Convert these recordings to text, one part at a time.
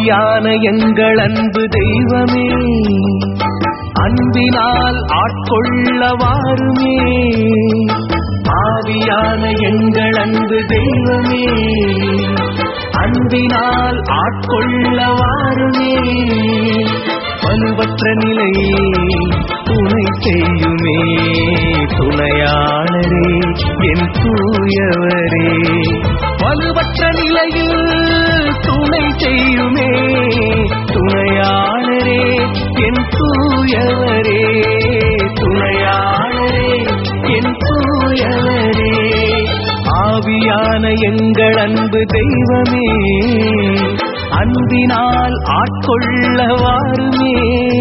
ஆவியான எங்கள் அன்பு தெய்வமே அன்பினால் ஆட்கொள்ள வாருமே ஆவியான எங்கள் அன்பு தெய்வமே அன்பினால் ஆட்கொள்ள வாருமே வலுவற்ற நிலையே துணை செய்யுமே துணையாளரே என் தூயவரே வலுவற்ற நிலையில் துணை செய்யுமே துணையாளரே என் தூயவரே துணையாளரே என் தூயவரே ஆவியான எங்கள் அன்பு தெய்வமே அன்பினால் ஆட்கொள்ள வாருமே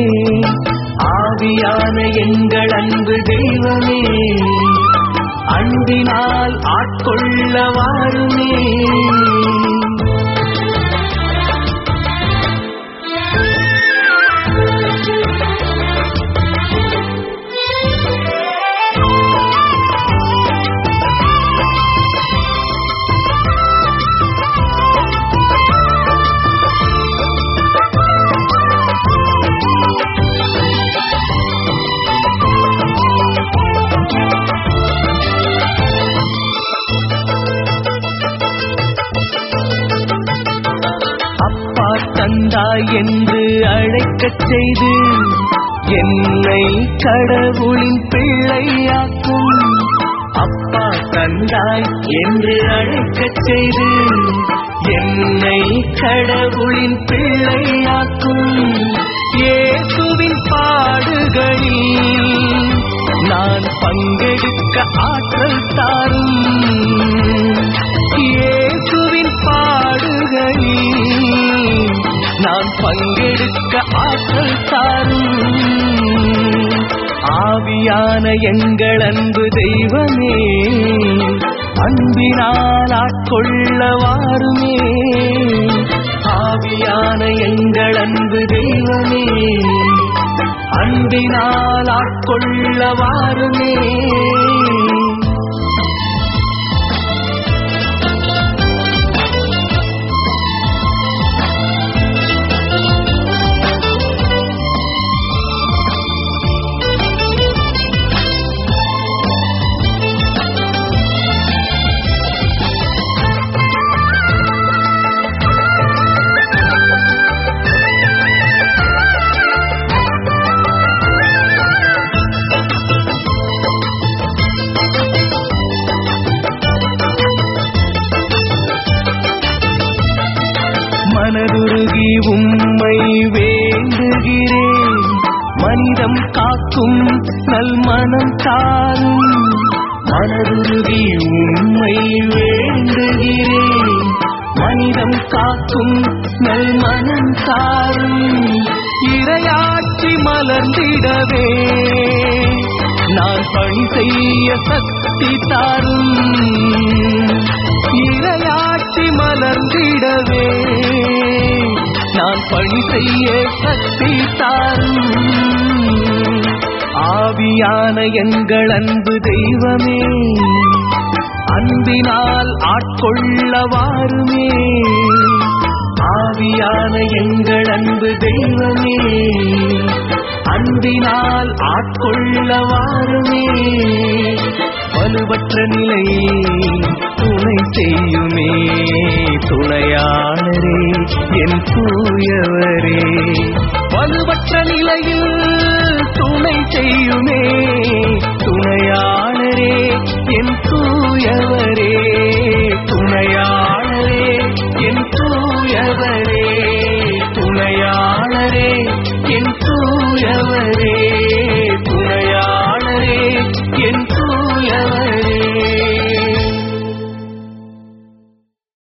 ஆவியான எங்கள் அன்பு தெய்வமே அன்பினால் ஆட்கொள்ள வாருமே அப்பா தந்தாய் என்று அழைக்கச் செய்து என்னை கடவுளின் பிள்ளையாக்கும் அப்பா தந்தாய் என்று அழைக்கச் செய்து என்னை கடவுளின் பிள்ளையாக்கும் இயேசுவின் பாடுகளில் நான் பங்கெடுக்க ஆற்றல் தாரும் இயேசுவின் பாடுகளில் நான் பங்கெடுக்க ஆற்றல் தாரும் ஆவியான எங்கள் அன்பு தெய்வமே அன்பினால் ஆட்கொள்ள வாருமே ஆவியான எங்கள் அன்பு தெய்வமே அன்பினால் ஆட்கொள்ள வாருமே மனதுருகி உம்மை வேண்டுகிறேன் மனிதம் காக்கும் நல் மனம் தாரும் மனதுருகி உம்மை வேண்டுகிறேன் மனிதம் காக்கும் நல் மனம் தாரும் இரையாட்சி மலர்ந்திடவே நான் பணி செய்ய சக்தி தாரும் இரையாட்சி மலர்ந்திடவே நான் பணி செய்ய சக்தி தாரும் ஆவியான எங்கள் அன்பு தெய்வமே அன்பினால் ஆட்கொள்ள வாருமே ஆவியான எங்கள் அன்பு தெய்வமே அன்பினால் ஆட்கொள்ள வாருமே